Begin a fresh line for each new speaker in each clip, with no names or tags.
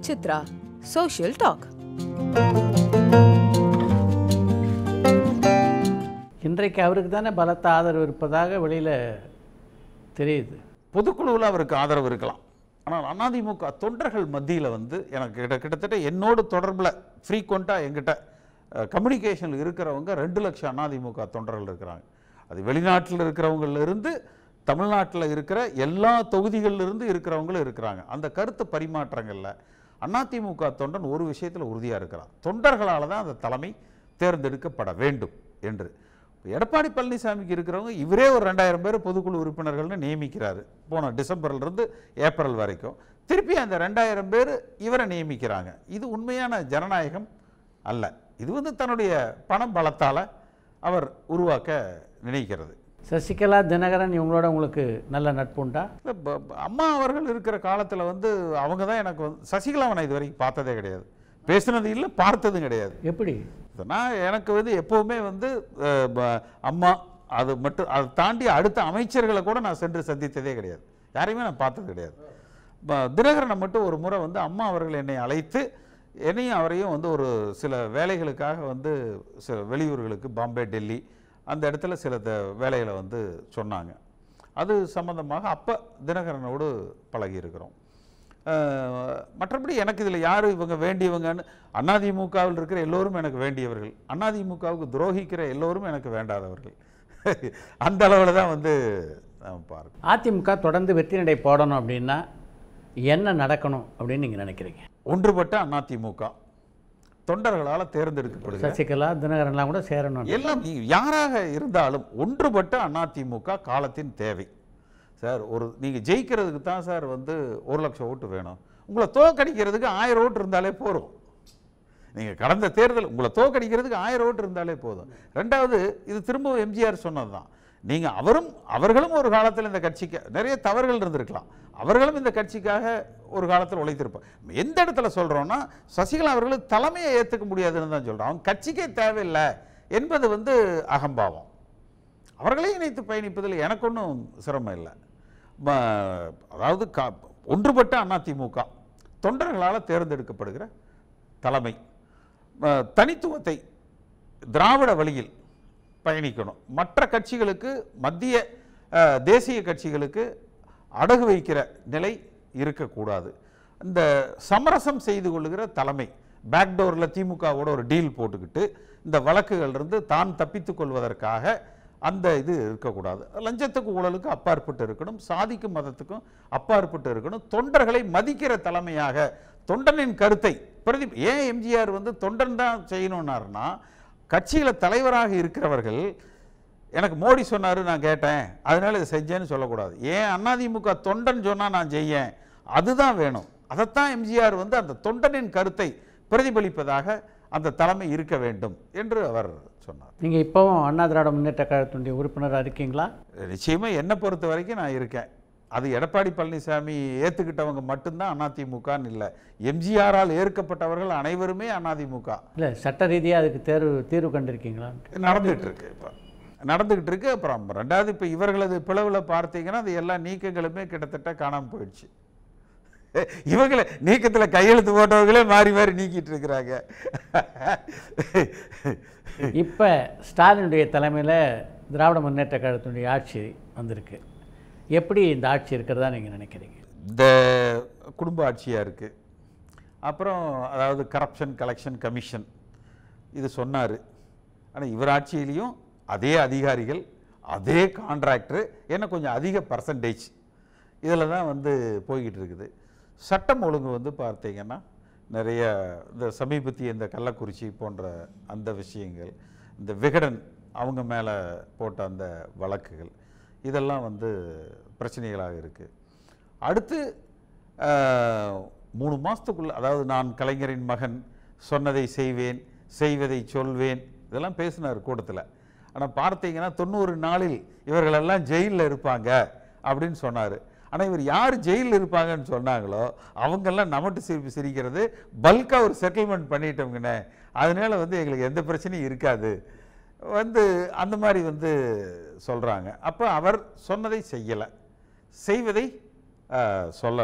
Chitra social talk
இன்றைக்கு அவருக்கு தானே பலத்த ஆதரவு இருப்பதாக வெளியில் தெரியுது
பொதுக்குழுவில் அவருக்கு ஆதரவு இருக்கலாம் ஆனால் அதிமுக தொண்டர்கள் மத்தியில் வந்து எனக்கு கிட்ட கிட்டத்தட்ட என்னோடு தொடர்பில் ஃப்ரீக்வெண்ட்டாக எங்கிட்ட கம்யூனிகேஷனில் இருக்கிறவங்க ரெண்டு லட்சம் அதிமுக தொண்டர்கள் இருக்கிறாங்க அது வெளிநாட்டில் இருக்கிறவங்கள்ல இருந்து தமிழ்நாட்டில் இருக்கிற எல்லா தொகுதிகள்ல இருந்து இருக்கிறவங்களும் இருக்கிறாங்க அந்த கருத்து பரிமாற்றங்களில் அதிமுக தொண்டன் ஒரு விஷயத்தில் உறுதியாக இருக்கிறான் தொண்டர்களால் தான் அந்த தலைமை தேர்ந்தெடுக்கப்பட வேண்டும் என்று எடப்பாடி பழனிசாமிக்கு இருக்கிறவங்க இவரே ஒரு ரெண்டாயிரம் பேர் பொதுக்குழு உறுப்பினர்கள்னு நியமிக்கிறாரு போன டிசம்பர்ல இருந்து ஏப்ரல் வரைக்கும் திருப்பி அந்த ரெண்டாயிரம் பேர் இவரை நியமிக்கிறாங்க இது உண்மையான ஜனநாயகம் அல்ல இது வந்து தன்னுடைய பணம் பலத்தால் அவர் உருவாக்க நினைக்கிறது
சசிகலா தினகரன் இவங்களோட உங்களுக்கு நல்ல நட்புண்டா
இல்ல, ப- ப- அம்மா அவர்கள் இருக்கிற காலத்தில் வந்து அவங்க தான் எனக்கு வந்து சசிகலாவை நான் இது வரைக்கும் பார்த்ததே கிடையாது பேசுனது இல்லை பார்த்ததும் கிடையாது
எப்படி
இது நான் எனக்கு வந்து எப்போவுமே வந்து அஹ், ப- அம்மா அது மட்டும் அதை தாண்டி அடுத்த அமைச்சர்களை கூட நான் சென்று சந்தித்ததே கிடையாது யாரையுமே நான் பார்த்தது கிடையாது ப- தினகரனை மட்டும் ஒரு முறை வந்து அம்மா அவர்கள் என்னை அழைத்து என்னையும் அவரையும் வந்து ஒரு சில வேலைகளுக்காக வந்து சில வெளியூர்களுக்கு பாம்பே டெல்லி அந்த இடத்துல சில த வேலைகளை வந்து சொன்னாங்க அது சம்பந்தமாக அப்போ தினகரனோடு பழகி இருக்கிறோம் அஹ், மற்றபடி எனக்கு இதில் யார் இவங்க வேண்டியவங்கன்னு அதிமுகவில் இருக்கிற எல்லோரும் எனக்கு வேண்டியவர்கள் அதிமுகவுக்கு துரோகிக்கிற எல்லோரும் எனக்கு வேண்டாதவர்கள் அந்த அளவில் தான் வந்து நாம் பார்க்கணும்
அதிமுக தொடர்ந்து வெற்றி நடை போடணும் அப்படின்னா என்ன நடக்கணும் அப்படின்னு நீங்கள் நினைக்கிறீங்க
ஒன்றுபட்ட அதிமுக தொண்டர்களால் தேர்ந்தெடுக்கப்படுகிற
சசிகலா தினகரன்லாம் கூட சேரணும்
எல்லாம் நீ- யாராக இருந்தாலும் ஒன்றுபட்ட அதிமுக காலத்தின் தேவை சார் ஒரு நீங்கள் ஜெயிக்கிறதுக்கு தான் சார் வந்து ஒரு லட்சம் ஓட்டு வேணும் உங்களை தோக்கடிக்கிறதுக்கு ஆயிரம் ஓட்டு இருந்தாலே போதும் நீங்கள் கடந்த தேர்தல் உங்களை தோக்கடிக்கிறதுக்கு ஆயிரம் ஓட்டு இருந்தாலே போதும் ரெண்டாவது இது திரும்பவும் எம்ஜிஆர் சொன்னது தான் நீங்கள் அவரும் அவர்களும் ஒரு காலத்தில் இந்த கட்சிக்கு நிறைய தவறுகள் இருந்திருக்கலாம் அவர்களும் இந்த கட்சிக்காக ஒரு காலத்தில் உழைத்திருப்பார் எந்த இடத்துல சொல்கிறோன்னா சசிகலா அவர்கள் தலைமையை ஏற்றுக்க முடியாதுன்னு தான் சொல்கிறோம் அவங்க கட்சிக்கே தேவையில்லை என்பது வந்து அகம்பாவம் அவர்களையும் இணைத்து பயணிப்பதில் எனக்கு ஒன்றும் சிரமம் இல்லை ம- அதாவது கா ஒன்றுபட்ட அதிமுக தொண்டர்களால் தேர்ந்தெடுக்கப்படுகிற தலைமை ம- தனித்துவத்தை திராவிட வழியில் பயணிக்கணும் மற்ற கட்சிகளுக்கு மத்திய அஹ், தேசிய கட்சிகளுக்கு அடகு வைக்கிற நிலை இருக்கக்கூடாது இந்த சமரசம் செய்து கொள்ளுகிற தலைமை பேக்டோரில் திமுகவோட ஒரு டீல் போட்டுக்கிட்டு இந்த வழக்குகள் இருந்து தான் தப்பித்துக் கொள்வதற்காக அந்த இது இருக்கக்கூடாது லஞ்சத்துக்கு ஊழலுக்கு அப்பாற்பட்டு இருக்கணும் சாதிக்கும் மதத்துக்கும் அப்பாற்பட்டு இருக்கணும் தொண்டர்களை மதிக்கிற தலைமையாக தொண்டனின் கருத்தை பிரதி ஏன் எம்ஜிஆர் வந்து தொண்டன் தான் செய்யணும்னாருன்னா கட்சியில் தலைவராக இருக்கிறவர்கள் எனக்கு மோடி சொன்னார் நான் கேட்டேன் அதனால இதை செஞ்சேன்னு சொல்லக்கூடாது ஏன் அதிமுக தொண்டன் சொன்னால் நான் செய்யேன் அதுதான் வேணும் அதைத்தான் எம்ஜிஆர் வந்து அந்த தொண்டனின் கருத்தை பிரதிபலிப்பதாக அந்த தலைமை இருக்க வேண்டும் என்று அவர் சொன்னார்
நீங்கள் இப்போவும் அண்ணா திராவிட முன்னேற்ற கழகத்தினுடைய உறுப்பினராக இருக்கீங்களா
நிச்சயமாக என்னை பொறுத்த வரைக்கும் நான் இருக்கேன் அது எடப்பாடி பழனிசாமி ஏற்றுக்கிட்டவங்க மட்டும்தான் அதிமுகன்னு இல்லை எம்ஜிஆரால் ஏற்கப்பட்டவர்கள் அனைவருமே அதிமுக
இல்லை சட்ட ரீதியாக அதுக்கு தேர்வு தீர்வு கண்டிருக்கீங்களா
நடந்துகிட்டு இருக்கு இப்போ நடந்துகிட்டு இருக்கு அப்புறம் ரெண்டாவது இப்போ இவர்களது பிளவில் பார்த்தீங்கன்னா அது எல்லா நீக்கங்களுமே கிட்டத்தட்ட காணாமல் போயிடுச்சு இவங்களை நீக்கத்தில் கையெழுத்து போட்டவங்களே மாறி மாறி நீக்கிட்டு இருக்கிறாங்க
இப்போ ஸ்டாலினுடைய தலைமையில் திராவிட முன்னேற்ற கழகத்தினுடைய ஆட்சி வந்திருக்கு எப்படி இந்த ஆட்சி இருக்கிறதா நீங்கள் நினைக்கிறீங்க
இந்த குடும்ப ஆட்சியாக இருக்குது அப்புறம் அதாவது கரப்ஷன் கலெக்ஷன் கமிஷன் இது சொன்னார் ஆனால் இவர் ஆட்சியிலையும் அதே அதிகாரிகள் அதே கான்ட்ராக்டர் என்ன கொஞ்சம் அதிக பர்சன்டேஜ் இதில் தான் வந்து போய்கிட்டு இருக்குது சட்டம் ஒழுங்கு வந்து பார்த்தீங்கன்னா நிறைய இந்த சமீபத்திய இந்த கள்ளக்குறிச்சி போன்ற அந்த விஷயங்கள் இந்த விகடன் அவங்க மேலே போட்ட அந்த வழக்குகள் இதெல்லாம் வந்து பிரச்சனைகளாக இருக்குது அடுத்து ஆஹ், மூணு மாதத்துக்குள்ள அதாவது நான் கலைஞரின் மகன் சொன்னதை செய்வேன் செய்வதை சொல்வேன் இதெல்லாம் பேசினார் கூட்டத்தில் ஆனால் பார்த்தீங்கன்னா தொண்ணூறு நாளில் இவர்களெல்லாம் ஜெயிலில் இருப்பாங்க அப்படின்னு சொன்னார் ஆனால் இவர் யார் ஜெயிலில் இருப்பாங்கன்னு சொன்னாங்களோ அவங்கெல்லாம் நமட்டு சிரிப்பு சிரிக்கிறது பல்காக ஒரு செட்டில்மெண்ட் பண்ணிட்டோங்கண்ணே அதனால வந்து எங்களுக்கு எந்த பிரச்சனையும் இருக்காது வந்து அந்த மாதிரி வந்து சொல்கிறாங்க அப்போ அவர் சொன்னதை செய்யலை செய்வதை சொல்லலை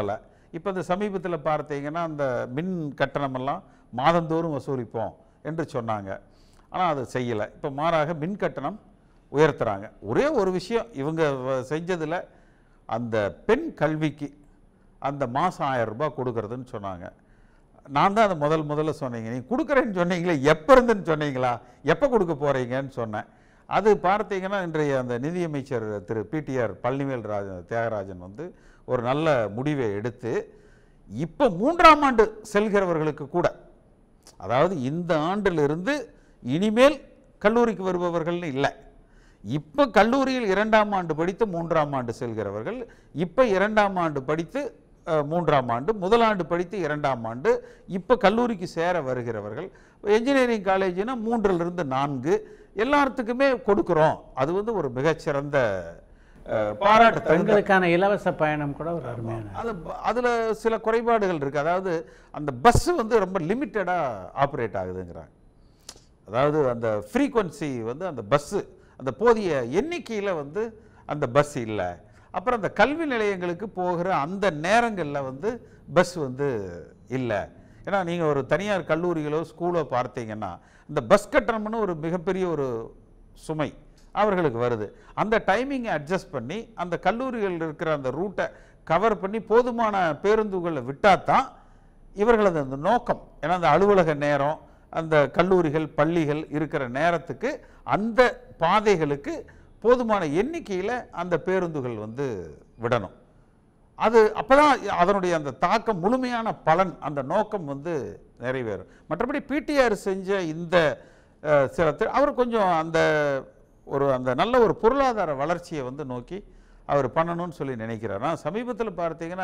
இப்போ இந்த சமீபத்தில் பார்த்தீங்கன்னா அந்த மின் கட்டணமெல்லாம் மாதந்தோறும் வசூலிப்போம் என்று சொன்னாங்க ஆனால் அதை செய்யலை இப்போ மாறாக மின் கட்டணம் உயர்த்துறாங்க ஒரே ஒரு விஷயம் இவங்க செஞ்சதில் அந்த பெண் கல்விக்கு அந்த மாதம் ஆயிரம் ரூபாய் கொடுக்கறதுன்னு சொன்னாங்க நான் தான் அதை முதல் முதல்ல சொன்னீங்க நீங்கள் கொடுக்குறேன்னு சொன்னீங்களே எப்போ இருந்துன்னு சொன்னீங்களா எப்போ கொடுக்க போகிறீங்கன்னு சொன்னேன் அது பார்த்தீங்கன்னா இன்றைய அந்த நிதியமைச்சர் திரு பிடிஆர் பழனிவேல் ராஜன் தியாகராஜன் வந்து ஒரு நல்ல முடிவை எடுத்து இப்போ மூன்றாம் ஆண்டு செல்கிறவர்களுக்கு கூட அதாவது இந்த ஆண்டிலிருந்து இனிமேல் கல்லூரிக்கு வருபவர்கள்னு இல்லை இப்போ கல்லூரியில் இரண்டாம் ஆண்டு படித்து மூன்றாம் ஆண்டு செல்கிறவர்கள் இப்போ இரண்டாம் ஆண்டு படித்து அஹ், மூன்றாம் ஆண்டு முதலாண்டு படித்து இரண்டாம் ஆண்டு இப்போ கல்லூரிக்கு சேர வருகிறவர்கள் என்ஜினியரிங் காலேஜ்னா மூன்றிலிருந்து நான்கு எல்லாத்துக்குமே கொடுக்குறோம் அது வந்து ஒரு மிகச்சிறந்த அஹ், பாராட்டு தகுந்த
பெண்களுக்கான இலவச பயணம் கூட ஒரு அருமையான
அது அதில் சில குறைபாடுகள் இருக்குது அதாவது அந்த பஸ் வந்து ரொம்ப லிமிட்டடாக ஆப்ரேட் ஆகுதுங்கிறாங்க அதாவது அந்த ஃப்ரீக்வன்சி வந்து அந்த பஸ்ஸு அந்த போதிய எண்ணிக்கையில் வந்து அந்த பஸ் இல்லை அப்புறம் அந்த கல்வி நிலையங்களுக்கு போகிற அந்த நேரங்களில் வந்து பஸ் வந்து இல்லை ஏன்னா நீங்கள் ஒரு தனியார் கல்லூரிகளோ ஸ்கூலோ பார்த்தீங்கன்னா இந்த பஸ் கட்டணம்னு ஒரு மிகப்பெரிய ஒரு சுமை அவர்களுக்கு வருது அந்த டைமிங்கை அட்ஜஸ்ட் பண்ணி அந்த கல்லூரிகள் இருக்கிற அந்த ரூட்டை கவர் பண்ணி போதுமான பேருந்துகளை விட்டால் தான் இவர்களது அந்த நோக்கம் ஏன்னா அந்த அலுவலக நேரம் அந்த கல்லூரிகள் பள்ளிகள் இருக்கிற நேரத்துக்கு அந்த பாதைகளுக்கு போதுமான எண்ணிக்கையில் அந்த பேருந்துகள் வந்து விடணும் அது அப்பதான் அதனுடைய அந்த தாக்கம் முழுமையான பலன் அந்த நோக்கம் வந்து நிறைவேறும் மற்றபடி பிடிஆர் செஞ்ச இந்த அஹ், சில தி- அவர் கொஞ்சம் அந்த ஒரு அந்த நல்ல ஒரு பொருளாதார வளர்ச்சியை வந்து நோக்கி அவர் பண்ணணும்னு சொல்லி நினைக்கிறார் நான் சமீபத்தில் பார்த்தீங்கன்னா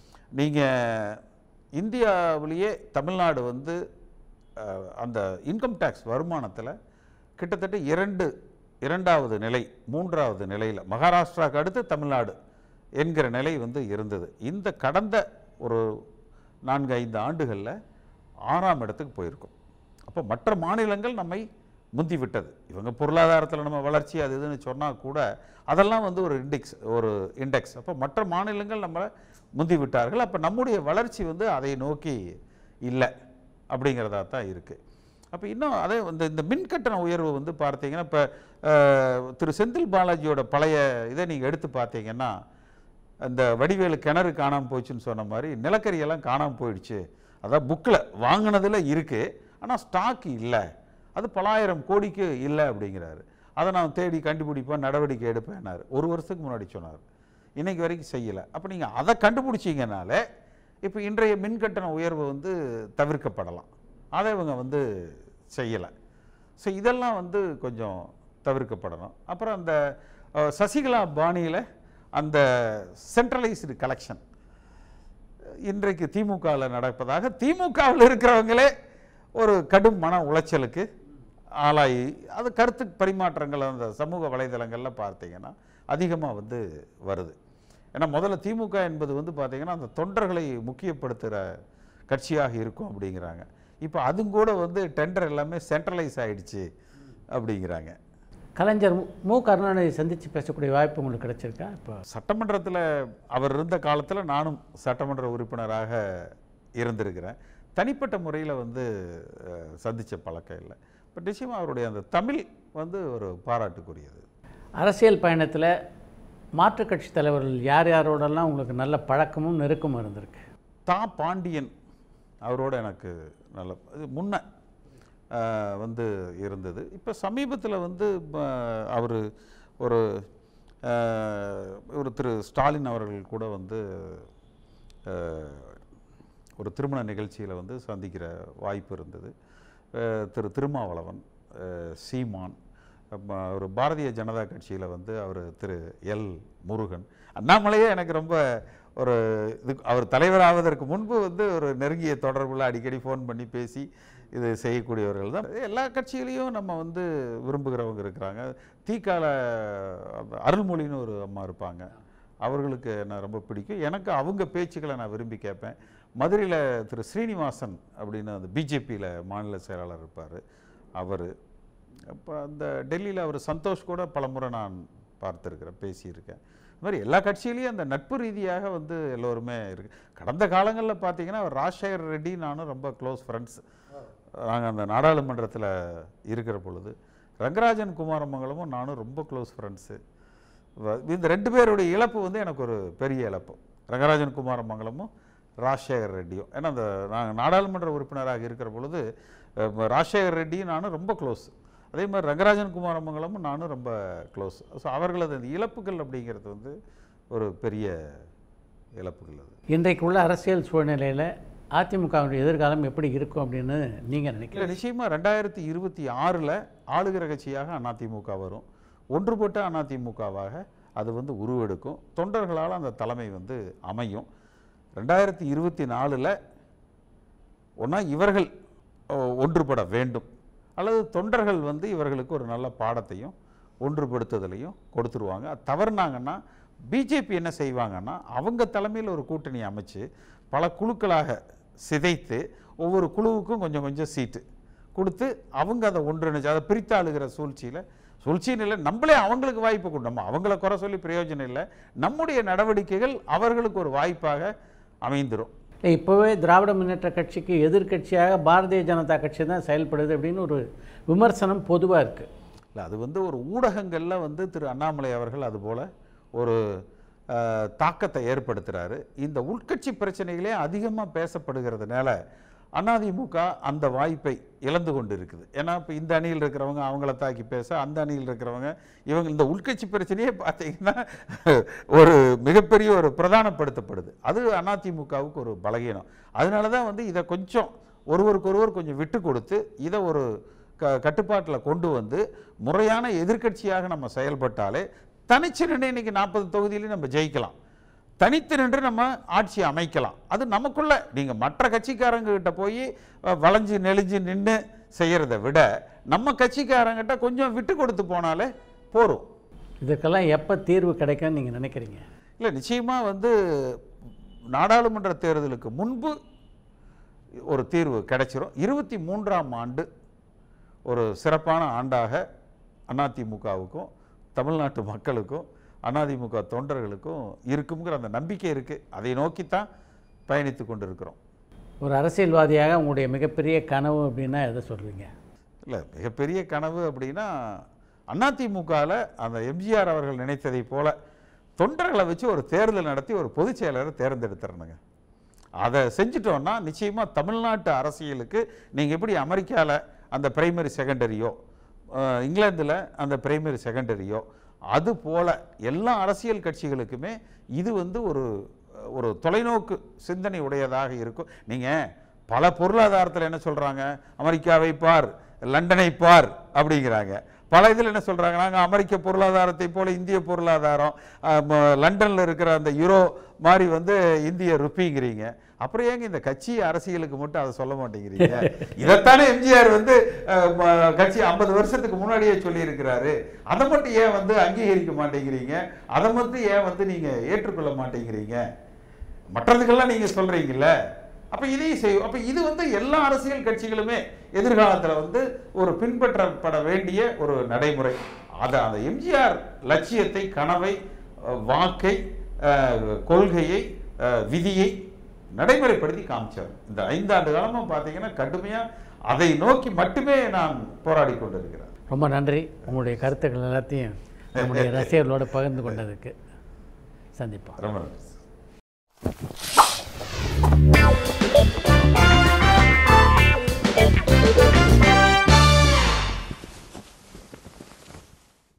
நீங்கள் இந்தியாவிலேயே தமிழ்நாடு வந்து அஹ், அந்த இன்கம் டேக்ஸ் வருமானத்தில் கிட்டத்தட்ட இரண்டு இரண்டாவது நிலை மூன்றாவது நிலையில் மகாராஷ்டிராவுக்கு அடுத்து தமிழ்நாடு என்கிற நிலை வந்து இருந்தது இந்த கடந்த ஒரு நான்கு ஐந்து ஆண்டுகளில் ஆறாம் இடத்துக்கு போயிருக்கோம் அப்போ மற்ற மாநிலங்கள் நம்மை முந்தி விட்டது இவங்க பொருளாதாரத்தில் நம்ம வளர்ச்சி அது இதுன்னு சொன்னால் கூட அதெல்லாம் வந்து ஒரு இண்டெக்ஸ் ஒரு இண்டெக்ஸ் அப்போ மற்ற மாநிலங்கள் நம்மளை முந்தி விட்டார்கள் அப்போ நம்முடைய வளர்ச்சி வந்து அதை நோக்கி இல்லை அப்படிங்கிறதா தான் இருக்குது அப்போ இன்னும் அதே இந்த இந்த மின்கட்டண உயர்வு வந்து பார்த்தீங்கன்னா இப்போ திரு செந்தில் பாலாஜியோட பழைய இதை நீங்கள் எடுத்து பார்த்தீங்கன்னா அந்த வடிவேலு கிணறு காணாமல் போச்சுன்னு சொன்ன மாதிரி நிலக்கரியெல்லாம் காணாமல் போயிடுச்சு அதான் புக்கில் வாங்கினதில் இருக்குது ஆனால் ஸ்டாக் இல்லை அது பலாயிரம் கோடிக்கு இல்லை அப்படிங்கிறாரு அதை நான் தேடி கண்டுபிடிப்பேன் நடவடிக்கை எடுப்பேன்னாரு ஒரு வருஷத்துக்கு முன்னாடி சொன்னார் இன்னைக்கு வரைக்கும் செய்யலை அப்போ நீங்கள் அதை கண்டுபிடிச்சிங்கனாலே இப்போ இன்றைய மின்கட்டண உயர்வு வந்து தவிர்க்கப்படலாம் அதை இவங்க வந்து செய்யலை ஸோ இதெல்லாம் வந்து கொஞ்சம் தவிர்க்கப்படணும் அப்புறம் அந்த அஹ், சசிகலா பாணியில் அந்த சென்ட்ரலைஸ்டு கலெக்ஷன் இன்றைக்கு திமுகவில் நடப்பதாக திமுகவில் இருக்கிறவங்களே ஒரு கடும் மன உளைச்சலுக்கு ஆளாகி அது கருத்து பரிமாற்றங்கள் அந்த சமூக வலைதளங்களில் பார்த்தீங்கன்னா அதிகமாக வந்து வருது ஏன்னா முதல்ல திமுக என்பது வந்து பார்த்தீங்கன்னா அந்த தொண்டர்களை முக்கியப்படுத்துகிற கட்சியாக இருக்கும் அப்படிங்கிறாங்க இப்போ அதுவும் கூட வந்து டெண்டர் எல்லாமே சென்ட்ரலைஸ் ஆயிடுச்சு அப்படிங்கிறாங்க
கலைஞர் மு- மு கருணாநிதி சந்தித்து பேசக்கூடிய வாய்ப்பு உங்களுக்கு கிடைச்சிருக்கா இப்போ
சட்டமன்றத்தில் அவர் இருந்த காலத்தில் நானும் சட்டமன்ற உறுப்பினராக இருந்திருக்கிறேன் தனிப்பட்ட முறையில் வந்து அஹ், சந்திச்ச பழக்கம் இல்லை பட் நிச்சயமாக அவருடைய அந்த தமிழ் வந்து ஒரு பாராட்டுக்குரியது
அரசியல் பயணத்தில் மாற்றுக் கட்சி தலைவர்கள் யார் யாரோடெல்லாம் உங்களுக்கு நல்ல பழக்கமும் நெருக்கமும் இருந்திருக்கு
தா பாண்டியன் அவரோட எனக்கு நல்ல இது முன்ன அஹ், வந்து இருந்தது இப்போ சமீபத்தில் வந்து அவர் ஒரு அஹ், ஒரு திரு ஸ்டாலின் அவர்கள் கூட வந்து அஹ், ஒரு திருமண நிகழ்ச்சியில் வந்து சந்திக்கிற வாய்ப்பு இருந்தது அஹ், திரு திருமாவளவன் அஹ், சீமான் அப்ப ஒரு பாரதிய ஜனதா கட்சியில் வந்து அவர் திரு எல் முருகன் அண்ணாமலையே எனக்கு ரொம்ப ஒரு இது அவர் தலைவர் ஆவதற்கு முன்பு வந்து ஒரு நெருங்கிய தொடர்புல அடிக்கடி ஃபோன் பண்ணி பேசி இது செய்யக்கூடியவர்கள் தான் எல்லா கட்சியிலையும் நம்ம வந்து விரும்புகிறவங்க இருக்கிறாங்க தீக்கால அருள்மொழின்னு ஒரு அம்மா இருப்பாங்க அவர்களுக்கு நான் ரொம்ப பிடிக்கும் எனக்கு அவங்க பேச்சுக்களை நான் விரும்பி கேட்பேன் மதுரையில் திரு ஸ்ரீனிவாசன் அப்படின்னு அந்த பிஜேபியில் மாநில செயலாளர் இருப்பார் அவர் அப்போ அந்த டெல்லியில் அவர் சந்தோஷ் கூட பலமுறை நான் பார்த்துருக்கிறேன் பேசியிருக்கேன் இந்த மாதிரி எல்லா கட்சியிலையும் அந்த நட்பு ரீதியாக வந்து எல்லோருமே இருக்கு கடந்த காலங்களில் பார்த்தீங்கன்னா ராஜசேகர் ரெட்டி நானும் ரொம்ப க்ளோஸ் ஃப்ரெண்ட்ஸ் நாங்கள் அந்த நாடாளுமன்றத்தில் இருக்கிற பொழுது ரங்கராஜன் குமாரமங்கலமும் நானும் ரொம்ப க்ளோஸ் ஃப்ரெண்ட்ஸு இந்த ரெண்டு பேருடைய இழப்பு வந்து எனக்கு ஒரு பெரிய இழப்பு ரங்கராஜன் குமாரமங்கலமும் ராஜசேகர் ரெட்டியும் ஏன்னா அந்த நாங்கள் நாடாளுமன்ற உறுப்பினராக இருக்கிற பொழுது அஹ், ராஜசேகர் ரெட்டியும் நானும் ரொம்ப க்ளோஸ் அதே மாதிரி ரங்கராஜன் குமாரமங்கலமும் நானும் ரொம்ப க்ளோஸ் ஸோ அவர்களது அந்த இழப்புகள் அப்படிங்கிறது வந்து ஒரு பெரிய இழப்புகள் அது
இன்றைக்கு உள்ள அரசியல் சூழ்நிலையில் அதிமுகவுடைய எதிர்காலம் எப்படி இருக்கும் அப்படின்னு நீங்கள்
இல்லை
நினைக்கிறீங்க
நிச்சயமாக ரெண்டாயிரத்தி இருபத்தி ஆறில் ஆளுகிற கட்சியாக அதிமுக வரும் ஒன்றுபட்ட அதிமுகவாக அது வந்து உருவெடுக்கும் தொண்டர்களால் அந்த தலைமை வந்து அமையும் ரெண்டாயிரத்தி இருபத்தி நாலில் ஒன்றா இவர்கள் ஓ, ஒன்றுபட வேண்டும் அல்லது தொண்டர்கள் வந்து இவர்களுக்கு ஒரு நல்ல பாடத்தையும் ஒன்றுபடுத்துதலையும் கொடுத்துருவாங்க அது தவறுனாங்கன்னா பிஜேபி என்ன செய்வாங்கன்னா அவங்க தலைமையில் ஒரு கூட்டணி அமைச்சு பல குழுக்களாக சிதைத்து ஒவ்வொரு குழுவுக்கும் கொஞ்சம் கொஞ்சம் சீட்டு கொடுத்து அவங்க அதை ஒன்றிணைச்சு அதை பிரித்து ஆளுகிற சூழ்ச்சியில் சூழ்ச்சின்னு இல்லை நம்மளே அவங்களுக்கு வாய்ப்பு கொண்டு நம்ம அவங்கள குறை சொல்லி பிரயோஜனம் இல்லை நம்முடைய நடவடிக்கைகள் அவர்களுக்கு ஒரு வாய்ப்பாக அமைந்துரும்
இல்லை இப்போவே திராவிட முன்னேற்ற கட்சிக்கு எதிர்க்கட்சியாக பாரதிய ஜனதா கட்சி தான் செயல்படுது அப்படின்னு ஒரு விமர்சனம் பொதுவாக இருக்குது
இல்லை அது வந்து ஒரு ஊடகங்களில் வந்து திரு அண்ணாமலை அவர்கள் அதுபோல் ஒரு அஹ், தாக்கத்தை ஏற்படுத்துகிறாரு இந்த உள்கட்சி பிரச்சனைகளே அதிகமாக பேசப்படுகிறதுனால அதிமுக அந்த வாய்ப்பை இழந்து கொண்டு இருக்குது ஏன்னா இப்போ இந்த அணியில் இருக்கிறவங்க அவங்கள தாக்கி பேச அந்த அணியில் இருக்கிறவங்க இவங்க இந்த உள்கட்சி பிரச்சனையே பார்த்தீங்கன்னா ஒரு மிகப்பெரிய ஒரு பிரதானப்படுத்தப்படுது அது அதிமுகவுக்கு ஒரு பலகீனம் அதனால தான் வந்து இதை கொஞ்சம் ஒருவருக்கொருவர் கொஞ்சம் விட்டு கொடுத்து இதை ஒரு க கட்டுப்பாட்டில் கொண்டு வந்து முறையான எதிர்க்கட்சியாக நம்ம செயல்பட்டாலே தனிச்சு நின்று இன்னைக்கு நாற்பது தொகுதியிலையும் நம்ம ஜெயிக்கலாம் தனித்து நின்று நம்ம ஆட்சி அமைக்கலாம் அது நமக்குள்ள நீங்கள் மற்ற கட்சிக்காரங்க கிட்ட போய் அஹ், வளைஞ்சு நெளிஞ்சு நின்று செய்கிறத விட நம்ம கட்சிக்காரங்கிட்ட கொஞ்சம் விட்டு கொடுத்து போனாலே போரும்
இதுக்கெல்லாம் எப்போ தீர்வு கிடைக்கும்னு நீங்கள் நினைக்கிறீங்க
இல்லை நிச்சயமாக வந்து நாடாளுமன்ற தேர்தலுக்கு முன்பு ஒரு தீர்வு கிடைச்சிரும் இருபத்தி மூன்றாம் ஆண்டு ஒரு சிறப்பான ஆண்டாக அதிமுகவுக்கும் தமிழ்நாட்டு மக்களுக்கும் அதிமுக தொண்டர்களுக்கும் இருக்குங்கிற அந்த நம்பிக்கை இருக்குது அதை நோக்கித்தான் பயணித்து கொண்டிருக்கிறோம்
ஒரு அரசியல்வாதியாக உங்களுடைய மிகப்பெரிய கனவு அப்படின்னா எதை சொல்கிறீங்க
இல்லை மிகப்பெரிய கனவு அப்படின்னா அதிமுகவில் அந்த எம்ஜிஆர் அவர்கள் நினைத்ததைப் போல தொண்டர்களை வச்சு ஒரு தேர்தல் நடத்தி ஒரு பொதுச் செயலரை தேர்ந்தெடுத்துறணுங்க அதை செஞ்சிட்டோம்னா நிச்சயமாக தமிழ்நாட்டு அரசியலுக்கு நீங்கள் எப்படி அமெரிக்காவில் அந்த பிரைமரி செகண்டரியோ இங்கிலாந்தில் அந்த பிரைமரி செகண்டரியோ அது போல எல்லா அரசியல் கட்சிகளுக்குமே இது வந்து ஒரு ஒரு தொலைநோக்கு சிந்தனை உடையதாக இருக்கும் நீங்கள் பல பொருளாதாரத்தில் என்ன சொல்கிறாங்க அமெரிக்காவை பார் லண்டனை பார் அப்படிங்கிறாங்க பல இதில் என்ன சொல்கிறாங்க நாங்கள் அமெரிக்க பொருளாதாரத்தை போல இந்திய பொருளாதாரம் லண்டனில் இருக்கிற அந்த யூரோ மாதிரி வந்து இந்திய ருப்பிங்கிறீங்க அப்புறம் ஏங்க இந்த கட்சி அரசியலுக்கு மட்டும் அதை சொல்ல மாட்டேங்கிறீங்க இதைத்தானே எம்ஜிஆர் வந்து அஹ், ம- கட்சி ஐம்பது வருஷத்துக்கு முன்னாடியே சொல்லியிருக்கிறாரு அதை மட்டும் ஏன் வந்து அங்கீகரிக்க மாட்டேங்கிறீங்க அதை மட்டும் ஏன் வந்து நீங்கள் ஏற்றுக்கொள்ள மாட்டேங்கிறீங்க மற்றதுக்கெல்லாம் நீங்க சொல்றீங்கல்ல அப்ப இதையும் செய்யும் அப்ப இது வந்து எல்லா அரசியல் கட்சிகளுமே எதிர்காலத்துல வந்து ஒரு பின்பற்றப்பட வேண்டிய ஒரு நடைமுறை அத அந்த எம்ஜிஆர் லட்சியத்தை கனவை அஹ், வாக்கை அஹ், கொள்கையை அஹ், விதியை நடைமுறைப்படுத்தி காமிச்சார் இந்த ஐந்தாண்டு காலமா பார்த்தீங்கன்னா கடுமையா அதை நோக்கி மட்டுமே நான் போராடி கொண்டிருக்கிறேன்
ரொம்ப நன்றி உங்களுடைய கருத்துக்கள் எல்லாத்தையும் நம்முடைய ரசிகர்களோடு பகிர்ந்து கொண்டதுக்கு சந்திப்போம்
ரொம்ப நன்றி